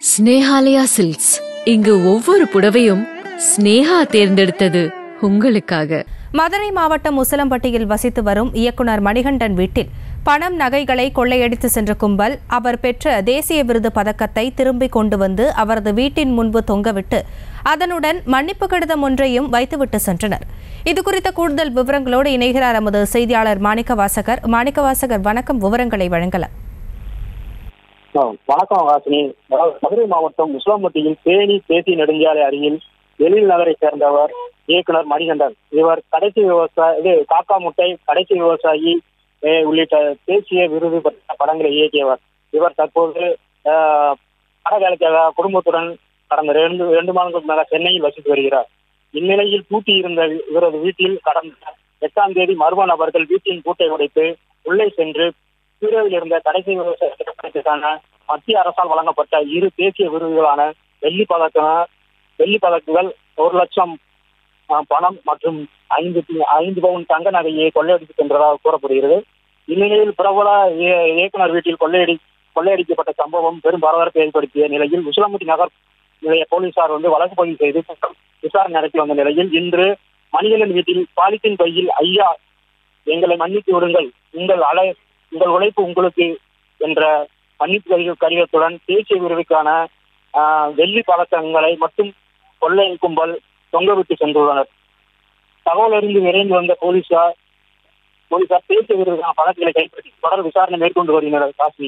Snehalaya silks இங்கு ஒவ்வொரு புடவையும் ஸ்னேஹா தேர்ந்தெடுத்தது உங்களுக்காக மதுரை மாவட்டம் உசிலம்பட்டியில் வசித்து வரும் இயக்குனர் மணிகண்டன் வீட்டில் பணம் நகைகளை கொள்ளையடித்து சென்ற கும்பல் அவர் பெற்ற தேசிய விருது பதக்கத்தை திரும்பிக் கொண்டு வந்து அவரது வீட்டின் முன்பு தொங்கவிட்டு அதனுடன் மன்னிப்பு கடிதம் ஒன்றையும் வைத்துவிட்டு சென்றனர் இதுகுறித்த கூடுதல் விவரங்களோடு இணைகிறார் நமது செய்தியாளர் மாணிக்க வாசகர் மாணிக்க வாசகர் வணக்கம் விவரங்களை வழங்கலாம் ஆ, வணக்கம் வாசினி அதாவது மதுரை மாவட்டம் முஸ்லாம்பட்டியில் தேனி தேசி நெடுஞ்சாலை அருகில் எழில் நகரை சேர்ந்தவர் இயக்குனர் மணிகண்டன் இவர் கடைசி விவசாயி இது காக்கா முட்டை கடைசி விவசாயி ஏ, உள்ளிட்ட தேசிய விருது பெற்ற படங்களை இயக்கியவர் இவர் தற்போது ஆ, பட வேலைக்காக குடும்பத்துடன் கடந்த ரெண்டு ரெண்டு மாதங்களுக்கு மேல சென்னையில் வசித்து வருகிறார் இந்நிலையில் பூட்டி இருந்த இவரது வீட்டில் கடந்த எட்டாம் தேதி மர்ம நபர்கள் வீட்டின் பூட்டை உடைத்து உள்ளே சென்று சீரோவில் இருந்த கடைசி விவசாய திட்டப்பணிக்கான மத்திய அரசால் வழங்கப்பட்ட இரு தேசிய விருதுகளான வெள்ளி பதக்க வெள்ளி பதக்குகள் ஒரு லட்சம் அஹ், பணம் மற்றும் ஐந்து பி- ஐந்து பவுன் தங்க நகையை கொள்ளையடித்து சென்றதாக கூறப்படுகிறது இந்நிலையில் பிரபல இய- இயக்குனர் வீட்டில் கொள்ளையடி கொள்ளையடிக்கப்பட்ட சம்பவம் பெரும் பரபரப்பை ஏற்படுத்திய நிலையில் உசிலம்பட்டி நகர் நிலைய போலீசார் வந்து வழக்கு பதிவு செய்து விசாரணை நடத்தி வந்த நிலையில் இன்று மணிகண்டன் வீட்டில் பாலித்தீன் பையில் ஐயா எங்களை மன்னித்து விடுங்கள் உங்கள் அலை உங்கள் உழைப்பு உங்களுக்கு என்ற மன்னிப்பு கடித கடிதத்துடன் தேசிய விருதுக்கான ஆஹ், வெள்ளி பதக்கங்களை மட்டும் கொள்ளை கும்பல் தொங்கவிட்டு சென்றுள்ளனர் தகவல் அறிந்து விரைந்து வந்த போலீசார் போலீசார் தேசிய விருதுக்கான பதக்கங்களை கைப்பற்றி தொடர் விசாரணை மேற்கொண்டு வருகின்றனர் காசி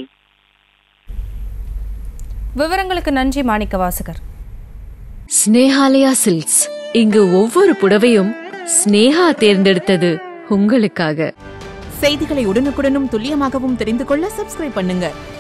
விவரங்களுக்கு நன்றி மாணிக்க வாசகர் ஸ்னேஹாலயா சில்க்ஸ் இங்கு ஒவ்வொரு புடவையும் ஸ்னேஹா தேர்ந்தெடுத்தது உங்களுக்காக செய்திகளை உடனுக்குடனும் துல்லியமாகவும் தெரிந்து கொள்ள சப்ஸ்கிரைப் பண்ணுங்க